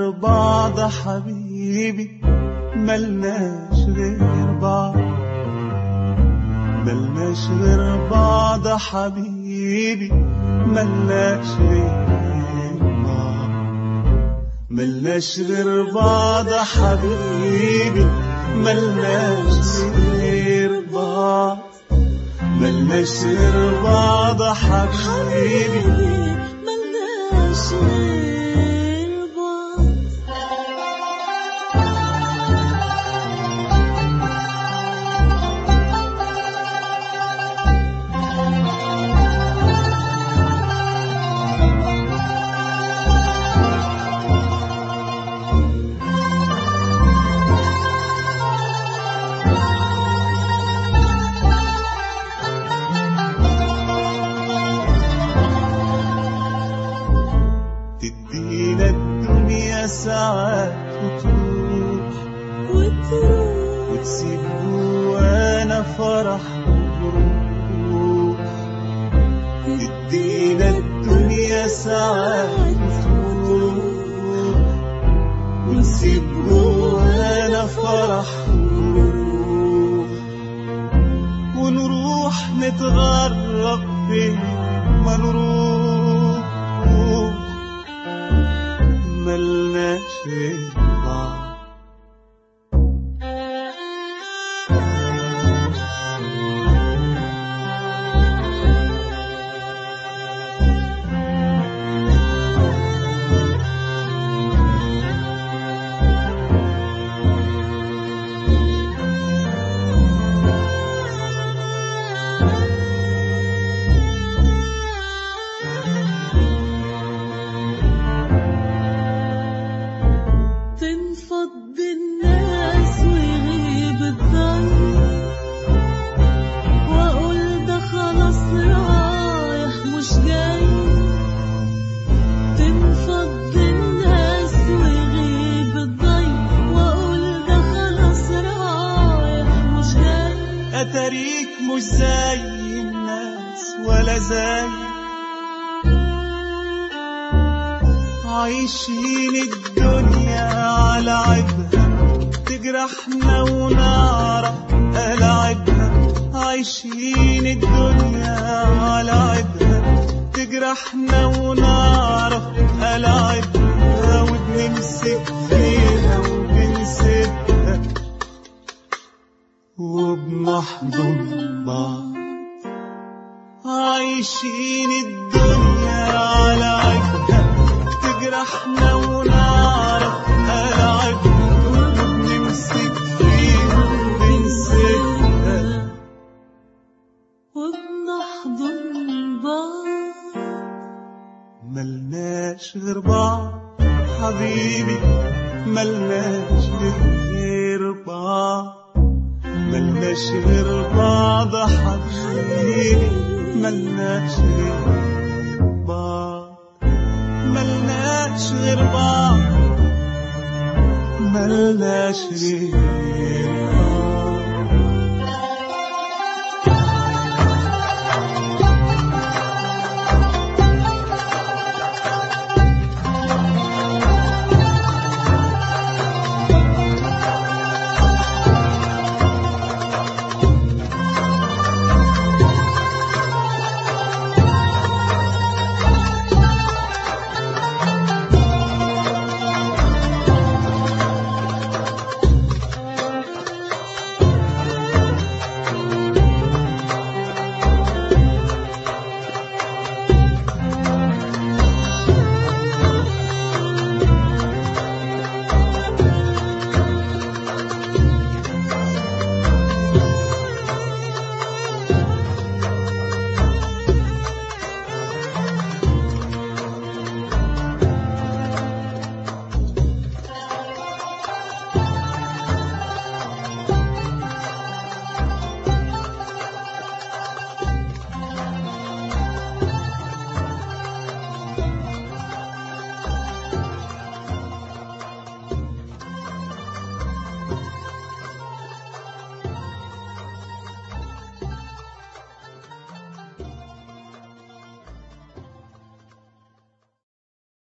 غير بعض حبيبي ملناش غير بعض ملناش غير بعض حبيبي ملناش غير بعض ملناش غير بعض حبيبي ملناش غير بعض ملناش غير بعض حبيبي ملناش غير بعض تدينا الدنيا ساعات وتروح وتروح وتسيب جوانا فرح وجروح تدينا الدنيا ساعات وتروح ونسيب جوانا فرح وجروح ونروح نتغرب فين ما نروح ملناش غير بعض تنفض الناس ويغيب الضي واقول ده خلاص رايح مش جاي تنفض الناس ويغيب الضي واقول ده خلاص رايح مش جاي أتاريك مش زي الناس ولا زي عايشين الدنيا على عيبها تجرحنا ونعرف ألعبها عايشين الدنيا على عيبها تجرحنا ونعرف ألعبها وبنمسك فيها وبنسيبها وبنحضن بعض عايشين الدنيا على عيبها تجرحنا ونعرف ألعبها وبنمسك فيها وبنسيبها وبنحضن بعض ملناش غير بعض حبيبي ملناش غير بعض ملناش غير بعض حبيبي ملناش غير بعض ملناش غير بعض ملناش غير